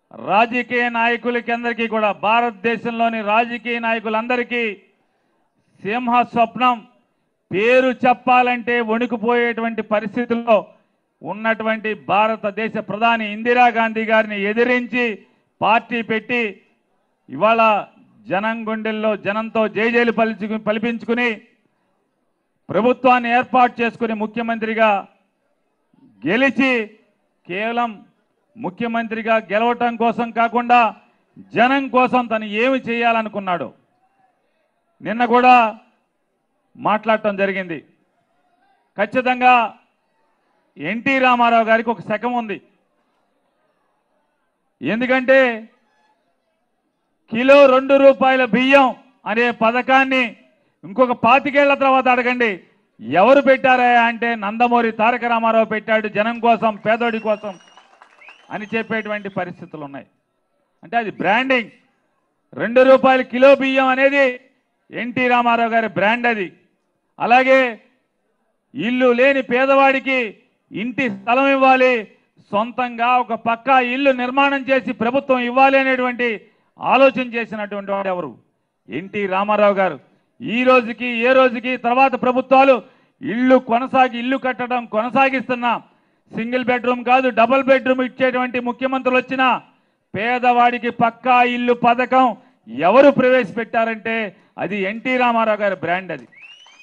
రాజకీయ నాయకులకి అందరికీ కూడా భారతదేశంలోని రాజకీయ నాయకులందరికీ సింహ స్వప్నం పేరు చెప్పాలంటే వణుకుపోయేటువంటి పరిస్థితుల్లో ఉన్నటువంటి భారతదేశ ప్రధాని ఇందిరాగాంధీ గారిని ఎదిరించి పార్టీ పెట్టి ఇవాళ జనం గుండెల్లో జనంతో జైజైలు పలిచి పలిపించుకుని ప్రభుత్వాన్ని ఏర్పాటు చేసుకుని ముఖ్యమంత్రిగా గెలిచి కేవలం ముఖ్యమంత్రిగా గెలవటం కోసం కాకుండా జనం కోసం తను ఏమి చేయాలనుకున్నాడు నిన్న కూడా మాట్లాడటం జరిగింది ఖచ్చితంగా ఎన్టీ రామారావు గారికి ఒక శకం ఉంది ఎందుకంటే కిలో రెండు రూపాయల బియ్యం అనే పథకాన్ని ఇంకొక పాతికేళ్ల తర్వాత అడగండి ఎవరు పెట్టారా అంటే నందమూరి తారక రామారావు పెట్టాడు జనం కోసం పేదోడి కోసం అని చెప్పేటువంటి పరిస్థితులు ఉన్నాయి అంటే అది బ్రాండింగ్ రెండు రూపాయల కిలో బియ్యం అనేది ఎన్టీ రామారావు గారి బ్రాండ్ అది అలాగే ఇల్లు లేని పేదవాడికి ఇంటి స్థలం ఇవ్వాలి సొంతంగా ఒక పక్కా ఇల్లు నిర్మాణం చేసి ప్రభుత్వం ఇవ్వాలి అనేటువంటి ఆలోచన చేసినటువంటి వాడు ఎవరు ఎన్టీ రామారావు గారు ఈ రోజుకి ఏ రోజుకి తర్వాత ప్రభుత్వాలు ఇల్లు కొనసాగి ఇల్లు కట్టడం కొనసాగిస్తున్నా సింగిల్ బెడ్రూమ్ కాదు డబుల్ బెడ్రూమ్ ఇచ్చేటువంటి ముఖ్యమంత్రులు వచ్చినా పేదవాడికి పక్కా ఇల్లు పథకం ఎవరు ప్రవేశపెట్టారంటే అది ఎన్టీ రామారావు గారి బ్రాండ్ అది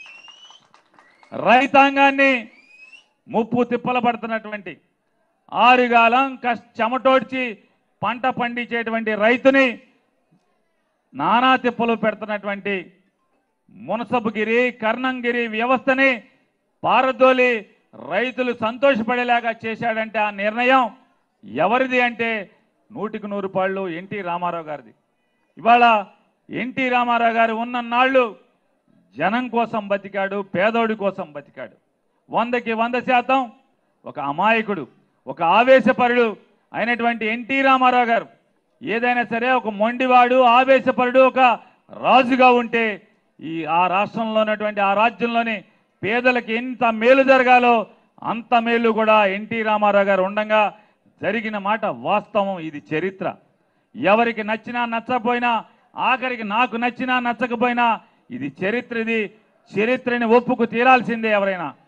రైతాంగాన్ని ముప్పు తిప్పల పడుతున్నటువంటి ఆరుగాలం కష్ట చెమటోడ్చి పంట పండించేటువంటి రైతుని నానా తిప్పలు పెడుతున్నటువంటి మునసబుగిరి కర్ణంగిరి వ్యవస్థని పారదోలి రైతులు సంతోషపడేలాగా చేశాడంటే ఆ నిర్ణయం ఎవరిది అంటే నూటికి నూరు పాళ్ళు ఎన్టీ రామారావు గారిది ఇవాళ ఎన్టీ రామారావు గారు ఉన్న నాళ్ళు జనం కోసం బతికాడు పేదోడి కోసం బతికాడు వందకి వంద శాతం ఒక అమాయకుడు ఒక ఆవేశపరుడు అయినటువంటి ఎన్టీ రామారావు గారు ఏదైనా సరే ఒక మొండివాడు ఆవేశపరుడు ఒక రాజుగా ఉంటే ఈ ఆ రాష్ట్రంలో ఉన్నటువంటి ఆ రాజ్యంలోని పేదలకు ఎంత మేలు జరగాలో అంత మేలు కూడా ఎన్టీ రామారావు గారు ఉండగా జరిగిన మాట వాస్తవం ఇది చరిత్ర ఎవరికి నచ్చినా నచ్చకపోయినా ఆఖరికి నాకు నచ్చినా నచ్చకపోయినా ఇది చరిత్ర ఇది చరిత్రని ఒప్పుకు తీరాల్సిందే ఎవరైనా